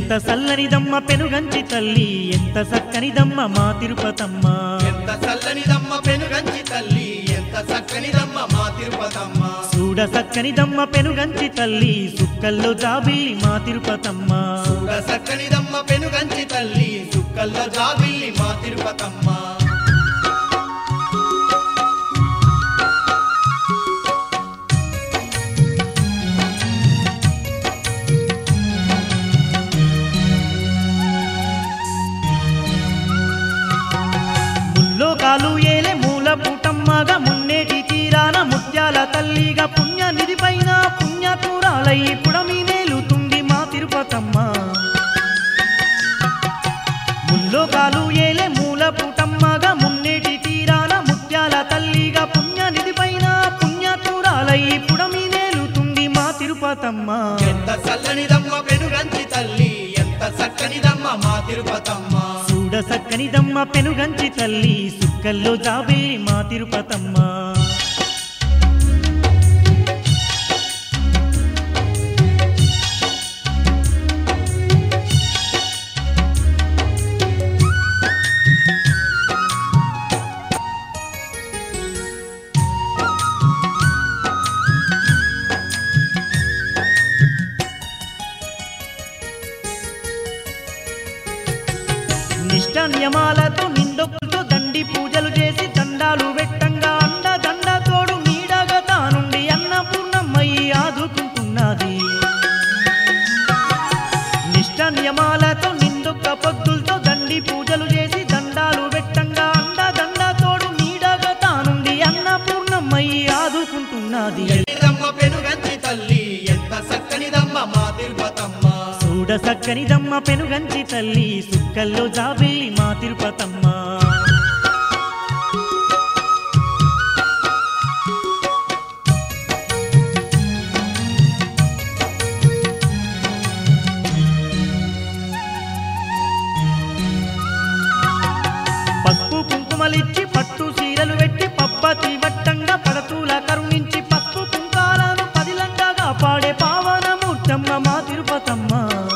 ఎంత సల్లనిదమ్మ పెనుగంచి తల్లి ఎంత సక్కనిదమ్మ మా తిరుపతమ్మ ఎంత చల్లనిదమ్మ పెనుగంచి తల్లి ఎంత చక్కనిదమ్మ మా తిరుపతమ్మ చూడ సక్కనిదమ్మ పెనుగంచి తల్లి సుక్కల్లో జాబిల్లి మా తిరుపతమ్మ చూడ చక్కనిదమ్మ పెనుగంచి తల్లి సుక్కల్లో జాబిల్లి మా తిరుపతమ్మ ముల్లోకాలు ఏలే మూల పుటమ్మగా మున్నేటి తీరాన ముత్యాల తల్లిగా పుణ్య నిధి పైన పుణ్యకూరాలై పుడమి మేలుతుంది మా తిరుపతమ్మ ముల్లోకాలు ఏలే మూల పుటమ్మగా మున్నేటి తీరాన ముత్యాల తల్లిగా పుణ్య నిధి పైన పుణ్యకూరాలై పుడమి మేలుతుంది మా తిరుపతమ్మ ఎంత చల్లనిదమ్మ పెనుగంచి తల్లి ఎంత చక్కనిదమ్మ మా తిరుపతమ్మ చూడ సక్కనిదమ్మ పెనుగంచి తల్లి సుక్కల్లో జాబిల్లి మా తిరుపతమ్మ నిష్ట నియమాలతో నిందొక్కులతో దండి పూజలు చేసి దండాలు వెట్టంగా అండ దండ తోడు నీడగా తానుండి అన్నపూర్ణమ్మయ్యి ఆదుకుంటున్నది నిష్ట నియమాలతో నిందొక్క పొద్దులతో దండి పూజలు చేసి దండాలు వెట్టంగా అండ దండ తోడు నీడగా తానుండి అన్నపూర్ణమ్మయ్యి ఆదుకుంటున్నది ఎల్లిదమ్మ పెనుగంచి తల్లి ఎంత చక్కనిదమ్మ మా తిరుపతమ్మ చూడ సక్కనిదమ్మ పెనుగంచి తల్లి సుక్కల్లో జాబిల్లి మా తిరుపతమ్మ పసుపు కుంకుమలిచ్చి పట్టు చీరలు పెట్టి పబ్బతి వట్టంగా పడతూల కరుణించి పసుపు కుంకాలను పదిలంగా కాపాడే పావనమూర్తమ్మ మా తిరుపతమ్మ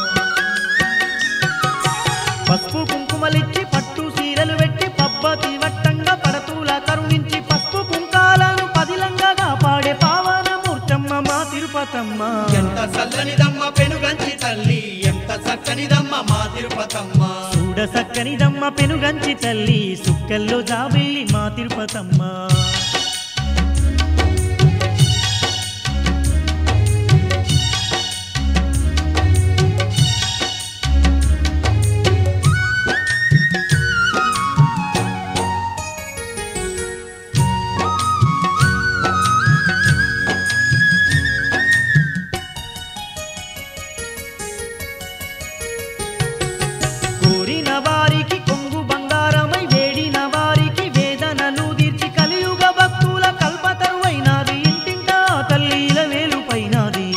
పసుపు కుంకుమలిచ్చి పట్టు చీరలు పెట్టి పబ్బతి వట్టంగా పడతూల కరుణించి పసుపు కుంకాలను పదిలంగా కాపాడే పావనమూర్తమ్మ మా తిరుపతమ్మ ఎంత చల్లనిదమ్మ పెనుగంచి తల్లి ఎంత చక్కనిదమ్మ మా తిరుపతమ్మ చూడ సక్కనిదమ్మ పెనుగంచి తల్లి సుక్కల్లో జాబిల్లి మా తిరుపతమ్మ కోరిన వారికి కొంగు బంగారమై వేడిన వారికి వేదనలు తీర్చి కలియుగ భక్తుల కల్పతరువైనది ఇంటింటా తల్లిల వేలుపైనది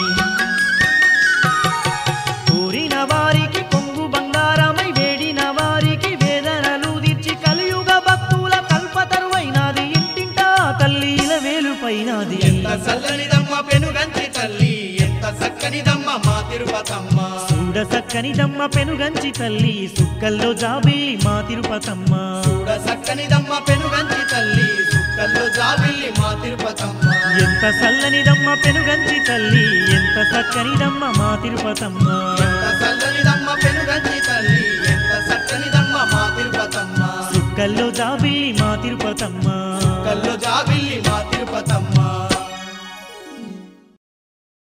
కోరిన వారికి కొంగు బంగారమై వేడిన వారికి వేదనలు తీర్చి కలియుగ భక్తుల కల్పతరువైనది ఇంటింటా తల్లిల వేలుపైనది ఎంత చల్లనిదమ్మ పెనుగంచి తల్లి ఎంత చక్కనిదమ్మ మా తిరుపతమ్మ చూడ సక్కనిదమ్మ పెనుగంచి తల్లి సుక్కల్లో జాబిల్లి మా తిరుపతమ్మ చూడ చక్కనిదమ్మ పెనుగంచి తల్లి సుక్కల్లో జాబిల్లి మా తిరుపతమ్మ ఎంత చల్లనిదమ్మ పెనుగంచి తల్లి ఎంత చక్కనిదమ్మ మా తిరుపతమ్మ ఎంత చల్లనిదమ్మ పెనుగంచి తల్లి ఎంత చక్కనిదమ్మ మా తిరుపతమ్మ సుక్కల్లో జాబిల్లి మా తిరుపతమ్మ